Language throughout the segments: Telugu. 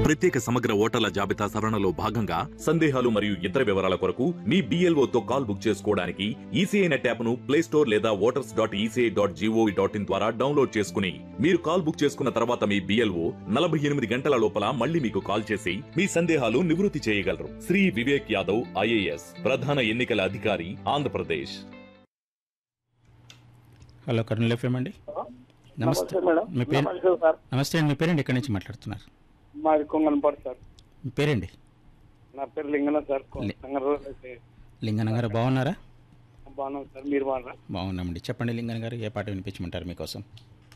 ప్రత్యేక సమగ్ర ఓటర్ల జాబితా సవరణలో భాగంగా సందేహాలు మరియు ఇతర వివరాల కొరకు మీ BLO తో కాల్ బుక్ చేసుకోవడానికి ఈసీఐ నెట్ యాప్ ను ప్లే స్టోర్ లేదా voters dot ECI dot GOV dot in ద్వారా డౌన్లోడ్ చేసుకుని మీరు కాల్ బుక్ చేసుకున్న తర్వాత మీ బిఎల్ఓ నలభై ఎనిమిది గంటల లోపల మళ్ళీ మీకు కాల్ చేసి మీ సందేహాలు నివృత్తి చేయగలరు శ్రీ వివేక్ యాదవ్ ఐఏఎస్ ప్రధాన ఎన్నికల అధికారి ఆంధ్రప్రదేశ్ హలో కర్నూలు ఎఫ్ఎం అండి నమస్తే మేడం మీ పేరు నమస్తే సార్ నమస్తే అండి మీ పేరండి ఎక్కడి నుంచి మాట్లాడుతున్నారు మాది కొంగనపాడు సార్ మీ పేరండి నా పేరు లింగన సార్ లి- సంగరూరు అయితే లింగన్న గారు బాగున్నారా బాగున్నాం సార్ మీరు బాగున్నారా బాగున్నామండి చెప్పండి లింగన్న గారు ఏ పాట వినిపించమంటారు మీకోసం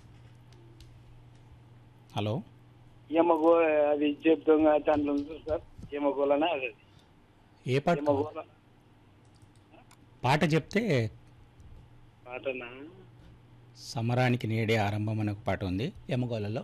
హలో ఏమగో అది చెప్తాం దాంట్లో ఉంది సార్ ఏమగోలనా అది ఏ పాట ఏమగోల పాట చెప్తే పాటనా సమరానికి నేడే ఆరంభం అనే ఒక పాట ఉంది యమగోలలో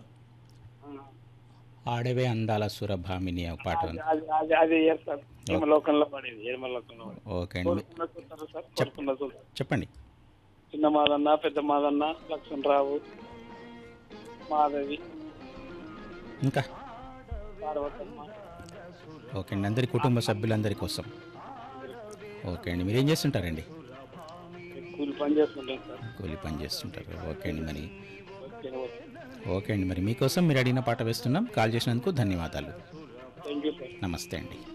ఆడవే అందాల సురభామిని ఒక పాట ఉంది అది అది అది ఏ సార్ ఏమలోకంలో పడేది ఏమలోకంలో పడేది ఓకే అండి మీ- కోరుకున్న చూస్తారా సార్ కోరుకున్న చూస్తారు చెప్పండి చిన్న మాదన్న పెద్ద మాదన్న లక్ష్మణరావు మాధవి ఇంకా పార్వతమ్మ ఓకే అండి అందరి కుటుంబ సభ్యులందరి కోసం ఓకే అండి మీరు ఏం చేస్తుంటారండి కూలి పని చేస్తుంటాం సార్ కూలి పని చేస్తుంటారు ఓకే అండి మరి ఓకే ఓకే ఓకే అండి మరి మీకోసం మీరు అడిగిన పాట వేస్తున్నాం కాల్ చేసినందుకు ధన్యవాదాలు థ్యాంక్ యూ సార్ నమస్తే అండి